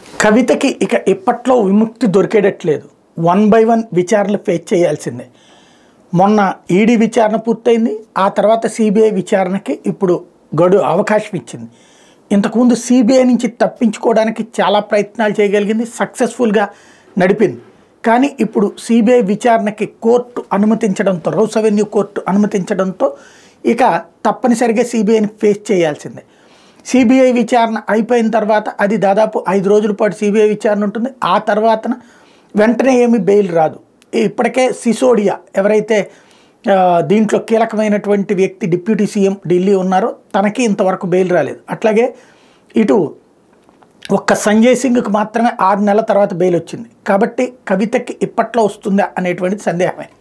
కవితకి ఇక ఇప్పట్లో విముక్తి దొరికేటట్లేదు వన్ బై వన్ విచారణలు ఫేస్ చేయాల్సిందే మొన్న ఈడీ విచారణ పూర్తయింది ఆ తర్వాత సిబిఐ విచారణకి ఇప్పుడు గడు అవకాశం ఇచ్చింది ఇంతకుముందు సిబిఐ నుంచి తప్పించుకోవడానికి చాలా ప్రయత్నాలు చేయగలిగింది సక్సెస్ఫుల్గా నడిపింది కానీ ఇప్పుడు సిబిఐ విచారణకి కోర్టు అనుమతించడంతో రౌస్ అవెన్యూ కోర్టు అనుమతించడంతో ఇక తప్పనిసరిగా సిబిఐని ఫేస్ చేయాల్సిందే సిబిఐ విచారణ అయిపోయిన తర్వాత అది దాదాపు ఐదు రోజుల పాటు సిబిఐ విచారణ ఉంటుంది ఆ తర్వాతన వెంటనే ఏమి బెయిల్ రాదు ఇప్పటికే సిసోడియా ఎవరైతే ఆ, దీంట్లో కీలకమైనటువంటి వ్యక్తి డిప్యూటీ సీఎం ఢిల్లీ ఉన్నారో తనకి ఇంతవరకు బెయిల్ రాలేదు అట్లాగే ఇటు ఒక్క సంజయ్ సింగ్కి మాత్రమే ఆరు నెలల తర్వాత బెయిల్ వచ్చింది కాబట్టి కవితకి ఇప్పట్లో వస్తుందా అనేటువంటిది సందేహమే